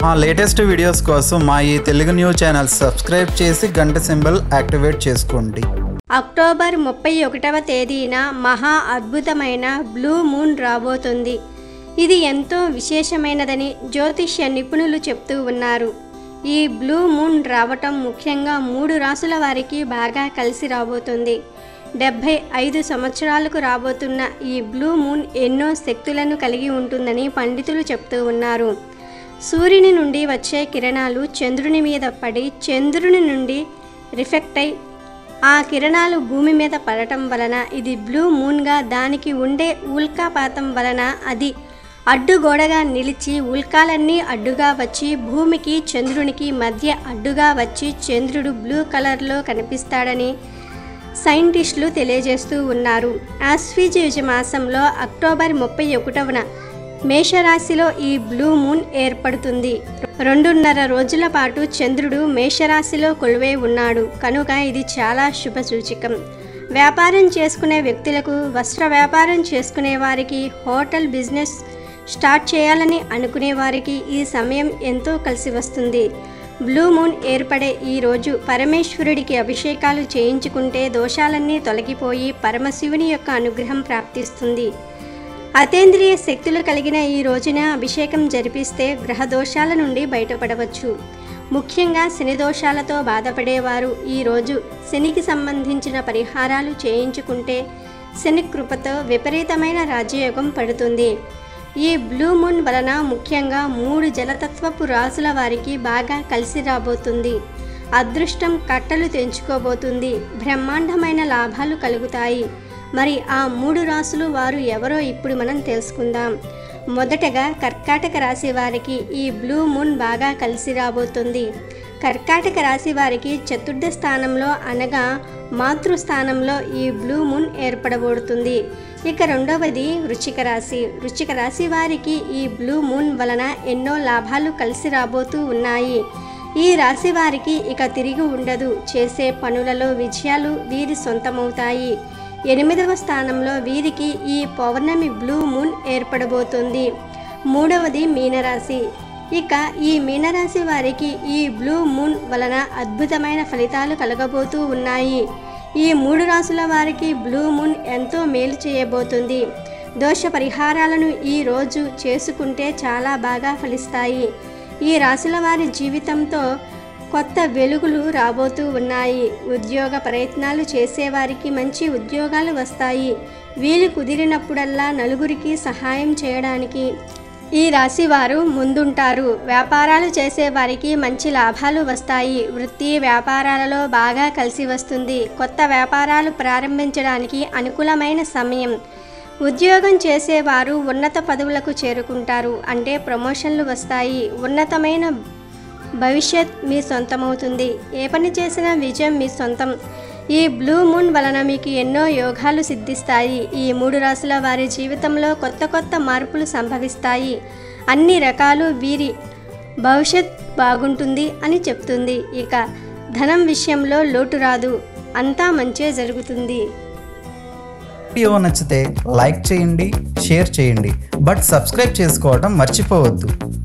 మా latest videos కోసం మా ఈ తెలుగు న్యూస్ ఛానల్ సబ్స్క్రైబ్ చేసి గంట సింబల్ యాక్టివేట్ చేసుకోండి అక్టోబర్ ముప్పై ఒకటవ తేదీన మహా అద్భుతమైన బ్లూ మూన్ రాబోతుంది ఇది ఎంతో విశేషమైనదని జ్యోతిష్య నిపుణులు చెప్తూ ఉన్నారు ఈ బ్లూ మూన్ రావటం ముఖ్యంగా మూడు రాసుల వారికి బాగా కలిసి రాబోతుంది డెబ్భై ఐదు సంవత్సరాలకు రాబోతున్న ఈ బ్లూ మూన్ ఎన్నో శక్తులను కలిగి ఉంటుందని పండితులు చెప్తూ ఉన్నారు సూర్యుని నుండి వచ్చే కిరణాలు చంద్రుని మీద పడి చంద్రుని నుండి రిఫెక్ట్ అయి ఆ కిరణాలు భూమి మీద పడటం వలన ఇది బ్లూ మూన్గా దానికి ఉండే ఉల్కాపాతం వలన అది అడ్డుగోడగా నిలిచి ఉల్కాలన్నీ అడ్డుగా వచ్చి భూమికి చంద్రునికి మధ్య అడ్డుగా వచ్చి చంద్రుడు బ్లూ కలర్లో కనిపిస్తాడని సైంటిస్టులు తెలియజేస్తూ ఉన్నారు ఆశ్వీజ మాసంలో అక్టోబర్ ముప్పై ఒకటవన మేషరాశిలో ఈ బ్లూ మూన్ ఏర్పడుతుంది రెండున్నర రోజుల పాటు చంద్రుడు మేషరాశిలో కొలువై ఉన్నాడు కనుక ఇది చాలా శుభ సూచకం వ్యాపారం చేసుకునే వ్యక్తులకు వస్త్ర వ్యాపారం చేసుకునే వారికి హోటల్ బిజినెస్ స్టార్ట్ చేయాలని అనుకునే వారికి ఈ సమయం ఎంతో కలిసి వస్తుంది బ్లూ మూన్ ఏర్పడే ఈ రోజు పరమేశ్వరుడికి అభిషేకాలు చేయించుకుంటే దోషాలన్నీ తొలగిపోయి పరమశివుని యొక్క అనుగ్రహం ప్రాప్తిస్తుంది అతేంద్రియ శక్తులు కలిగిన ఈ రోజున అభిషేకం జరిపిస్తే గ్రహ దోషాల నుండి బయటపడవచ్చు ముఖ్యంగా శని దోషాలతో బాధపడేవారు ఈ రోజు శనికి సంబంధించిన పరిహారాలు చేయించుకుంటే శని కృపతో విపరీతమైన రాజయోగం పడుతుంది ఈ బ్లూ మూన్ వలన ముఖ్యంగా మూడు జలతత్వపు రాసుల వారికి బాగా కలిసి రాబోతుంది అదృష్టం కట్టలు తెంచుకోబోతుంది బ్రహ్మాండమైన లాభాలు కలుగుతాయి మరి ఆ మూడు రాసులు వారు ఎవరో ఇప్పుడు మనం తెలుసుకుందాం మొదటగా కర్కాటక రాశి వారికి ఈ బ్లూ మూన్ బాగా కలిసి రాబోతుంది కర్కాటక రాశి వారికి చతుర్థ స్థానంలో అనగా మాతృస్థానంలో ఈ బ్లూ మూన్ ఏర్పడబోతుంది ఇక రెండవది వృచ్చిక రాశి వృచ్చిక రాశి వారికి ఈ బ్లూ మూన్ వలన ఎన్నో లాభాలు కలిసి రాబోతూ ఉన్నాయి ఈ రాశి వారికి ఇక తిరిగి ఉండదు చేసే పనులలో విజయాలు వీరి సొంతమవుతాయి ఎనిమిదవ స్థానంలో వీరికి ఈ పౌర్ణమి బ్లూ మూన్ ఏర్పడబోతుంది మూడవది మీనరాశి ఇక ఈ మీనరాశి వారికి ఈ బ్లూ మూన్ వలన అద్భుతమైన ఫలితాలు కలగబోతూ ఉన్నాయి ఈ మూడు రాసుల వారికి బ్లూ మూన్ ఎంతో మేలు చేయబోతుంది దోష పరిహారాలను ఈ రోజు చేసుకుంటే చాలా బాగా ఫలిస్తాయి ఈ రాశుల వారి జీవితంతో కొత్త వెలుగులు రాబోతూ ఉన్నాయి ఉద్యోగ ప్రయత్నాలు చేసేవారికి మంచి ఉద్యోగాలు వస్తాయి వీలు కుదిరినప్పుడల్లా నలుగురికి సహాయం చేయడానికి ఈ రాశి వారు ముందుంటారు వ్యాపారాలు చేసేవారికి మంచి లాభాలు వస్తాయి వృత్తి వ్యాపారాలలో బాగా కలిసి వస్తుంది కొత్త వ్యాపారాలు ప్రారంభించడానికి అనుకూలమైన సమయం ఉద్యోగం చేసేవారు ఉన్నత పదవులకు చేరుకుంటారు అంటే ప్రమోషన్లు వస్తాయి ఉన్నతమైన భవిష్యత్ మీ సొంతమవుతుంది ఏ పని చేసినా విజయం మీ సొంతం ఈ బ్లూ మూన్ వలన మీకు ఎన్నో యోగాలు సిద్ధిస్తాయి ఈ మూడు రాసుల వారి జీవితంలో కొత్త కొత్త మార్పులు సంభవిస్తాయి అన్ని రకాలు వీరి భవిష్యత్ బాగుంటుంది అని చెప్తుంది ఇక ధనం విషయంలో లోటు రాదు అంతా మంచే జరుగుతుంది వీడియో నచ్చితే లైక్ చేయండి షేర్ చేయండి బట్ సబ్స్క్రైబ్ చేసుకోవడం మర్చిపోవద్దు